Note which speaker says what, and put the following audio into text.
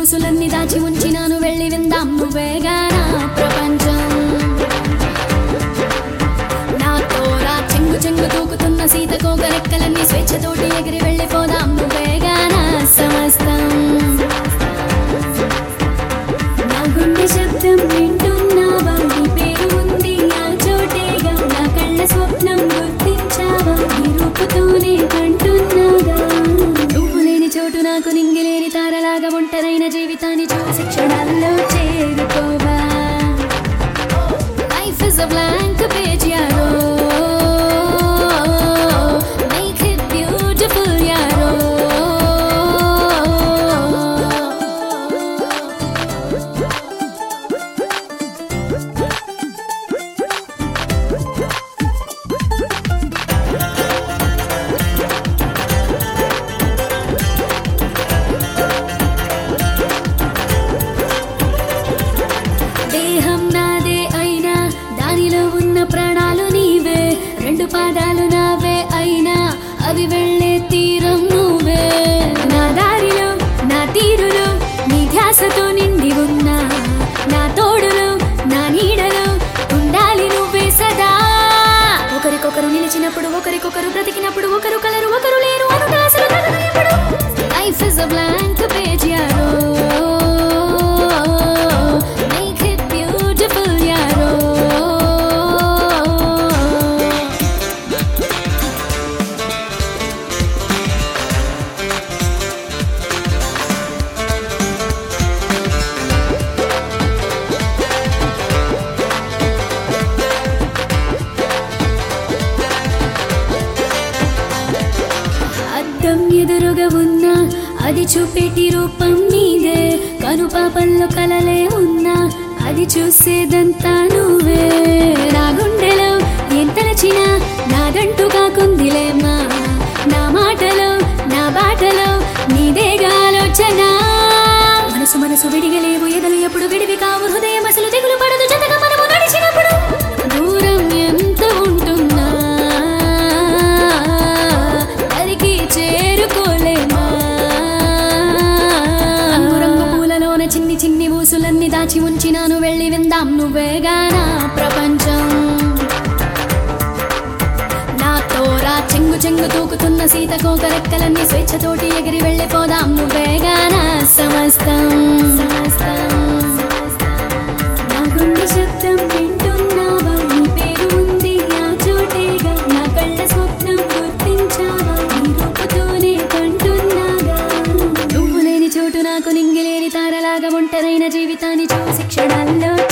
Speaker 1: ఊసులన్నీ దాచి ఉంచినాను వెళ్ళి విందాం నువ్వేగా నా ప్రపంచం నాతో రా చెంగు చెంగు తూకుతున్న సీతకోక రెక్కలన్నీ స్వేచ్ఛతోటి ఎగిరి వెళ్ళిపోదాం నువ్వేగా నా సమస్తం నా గుండె శబ్దం వింటున్నావా నీ పేరు ఉంది ఆ చోటేగా నా కళ్ళ స్వప్నం గుర్తించావా నీ రూపుతోనే కంటున్నాగా నువ్వు లేని చోటు నాకు నింగిలేని తారలాగా ఒంటరైన జీవితాన్ని చూసి క్షణాల్లో చేరుకోవా Life is a blank page, yaro. Make it beautiful, yaro. దేహం నాదే అయినా దానిలో ఉన్న ప్రాణాలు నీవే రెండు పాదాలు నావే అయినా అవి వెళ్ళే తీరం నువ్వే నా దారిలో నా తీరులో నీ ధ్యాసతో నిండి ఉన్నా నా తోడులో నా నీడలో ఉండాలి నువ్వే సదా ఒకరికొకరు నిలిచినప్పుడు ఒకరికొకరు బ్రతికినప్పుడు ఒకరు కలరు ఒకరు లేరు అనుట అసలు తగదు ఎప్పుడు life is a blank page యారో మేక్ ఇట్ బ్యూటిఫుల్ యారో అద్దం ఎదురుగా ఉన్నా అది చూపేటి రూపం నీదే కనుపాపంలో కలలే ఉన్నా అది చూసేదంతా నువ్వే నా గుండెలో ఏం తలచినా నాదంటూ కాకుందిలేమ్మా నా మాటలో నా బాటలో నీదేగా ఆలోచన మనసు మనసు విడిగలేవు ఎదలు ఎప్పుడు విడివి కావు హృదయం అసలు తెగులు పడదు జతగా మనము నడిచినప్పుడు దూరం ఎంత ఉంటున్నా అరికి చేరుకోలేమా రంగు పూలలోన చిన్ని చిన్ని ఊసులన్నీ దాచి ఉంచినాను వెళ్ళి విందాం నువ్వేగా నా ప్రపంచం నాతో రా చెంగు చెంగు తూకుతున్న సీతకోక రెక్కలన్నీ స్వేచ్ఛతోటి ఎగిరి వెళ్ళిపోదాం నువ్వేగా నా సమస్తం నా గుండె శబ్దం వింటున్నావా నీ పేరు ఉంది ఆ చోటేగా నా కళ్ళ స్వప్నం గుర్తించావా నీ రూపుతోనే కంటున్నాగా నువ్వు లేని చోటు నాకు నింగిలేని తారలాగా ఒంటరైన జీవితాన్ని చూసి క్షణాల్లో